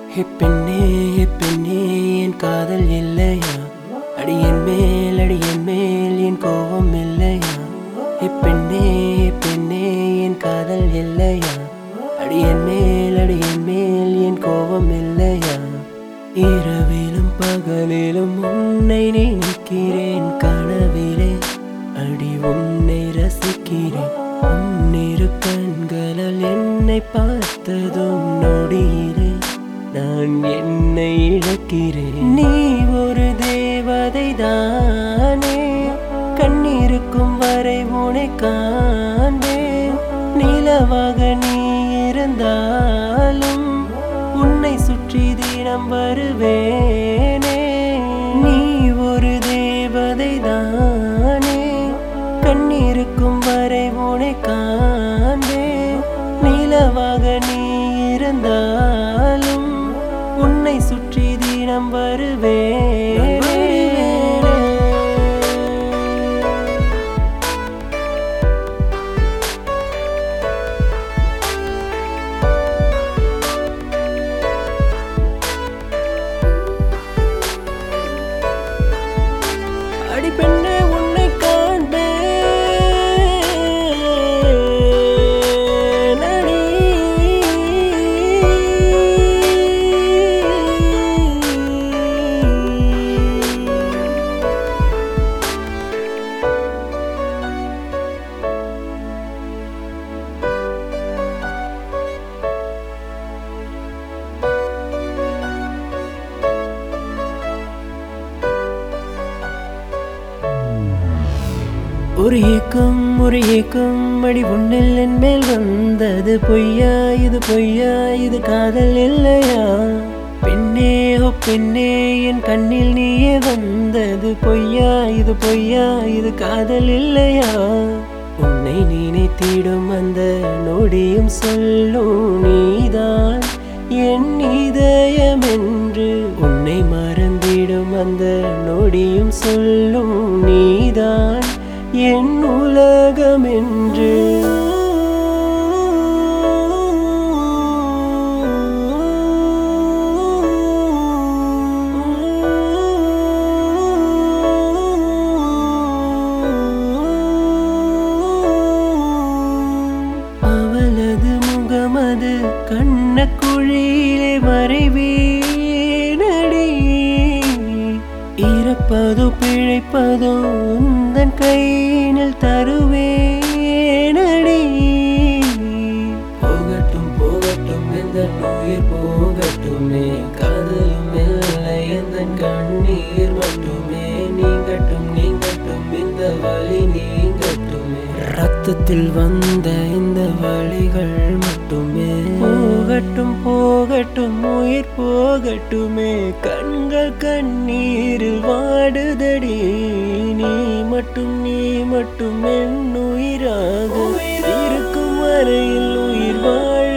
ஹே பெண்ணே ஹே பெண்ணே என் காதல் இல்லையா அடியன் மேல் அடியன் மேல் என் கோபம் இல்லையா ஹே பெண்ணே ஹே பெண்ணே என் காதல் இல்லையா அடியன் மேல் அடியன் மேல் என் கோபம் இல்லையா இரவிலும் பகலிலும் உன்னை நினைக்கிறேன் கனவிலே அடி உன்னை ரசிக்கிறேன் உன்னிரு கண்களால் என்னை பார்த்ததும் நொடியிலே நான் என்னை இழக்கிறேன் நீ ஒரு தேவதை தானே கண்ணிருக்கும் வரை உனை காண்பேன் நிலவாக நீ இருந்தாலும் உன்னை சுற்றி தினம் வருவேனே நீ ஒரு தேவதை தானே கண்ணிருக்கும் வரை உனை காண்பேன் நிலவாக நீ இருந்தாலும் உன்னை சுற்றி தினம் வருவேனே அடி பெண்ணே உன்னை காண்பேன் அடி ஒரு ஏக்கம் ஒரு ஏக்கம் அடி உன்னில் என் மேல் வந்தது பொய்யா இது பொய்யா இது காதல் இல்லையா பெண்ணே ஓ பெண்ணே என் கண்ணில் நீயே வந்தது பொய்யா இது பொய்யா இது காதல் இல்லையா உன்னை நினைத்திடும் அந்த நொடியும் சொல்லும் நீதான் என் இதயம் என்று உன்னை மறந்திடும் அந்த நொடியும் சொல்லும் நீதான் என் உலகம் என்று அவளது முகமது கண்ணக்குழியிலே மறைவேனடி இறப்பதோ பிழைப்பதோ உந்தன் கையினில் தருவேனடி போகட்டும் போகட்டும் எந்த உயிர் போகட்டுமே காதலும் இல்லை எந்த கண்ணீர் மட்டுமே நீங்கட்டும் நீங்கட்டும் இந்த வழி நீங்கட்டுமே ரத்தத்தில் வந்த இந்த வழிகள் மட்டுமே போகட்டும் போகட்டும் உயிர் போகட்டுமே கண்கள் கண்ணீரில் வாடுதடி நீ மட்டும் நீ மட்டும் என் உயிராக இருக்கும் வரையில் உயிர் வாழ